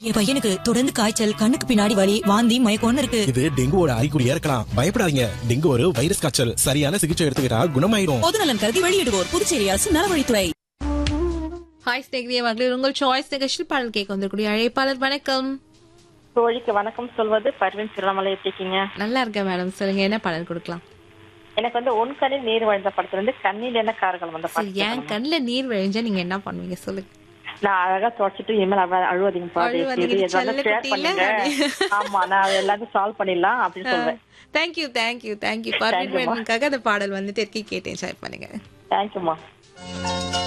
என் பையனுக்கு தொடர்ந்து காய்ச்சல் கண்ணுக்கு பின்னாடி வலி வாந்தி மயக்கம்னு இருக்கு இது டெங்குவோட அறிகுறியா இருக்கலாம் பயப்படாதீங்க டெங்கு ஒரு வைரஸ் காய்ச்சல் சரியான சிகிச்சை எடுத்துக்கிட்டா குணமாயிரும் பொதுநலன் கருதி வெளியிடுவோர் புதுச்சேரி அரசு நலவழித்துறை ஹாய் ஸ்நேகிதிய மகளிர் உங்கள் சாய்ஸ் நிகழ்ச்சியில் பாடல் கேட்க வந்திருக்கூடிய அழைப்பாளர் வணக்கம் தோழிக்கு வணக்கம் சொல்வது பர்வீன் திருவண்ணாமலை எப்படி இருக்கீங்க நல்லா இருக்கேன் மேடம் சொல்லுங்க என்ன பாடல் கொடுக்கலாம் எனக்கு வந்து உன் கண்ணில் நீர் வழிந்த படத்துல இருந்து கண்ணில் என்ன கார்கள் வந்த சரி பாட்டு என் கண்ணுல நீர் விழிஞ்சா நீங்க என்ன பண்ணுவீங்க சொல்லுங்க நான் அழகா தொடச்சிட்டு இனிமேல் அவ- அழுவாதீங்க பாரு. அழுவாதீங்க, இது எதாவது செல்ல share குட்டியில பண்ணுங்க. அப்படி. ஆமா நான் எல்லாத்தையும் சால்வ் பண்ணிடலாம் அப்படின்னு சொல்வேன் thank you thank you thank you Thank you, ma. Permit அந்த பாடல் வந்துட்டு இருக்கி கேட்டு என்ஜாய் பண்ணுங்க தேங்க்யூமா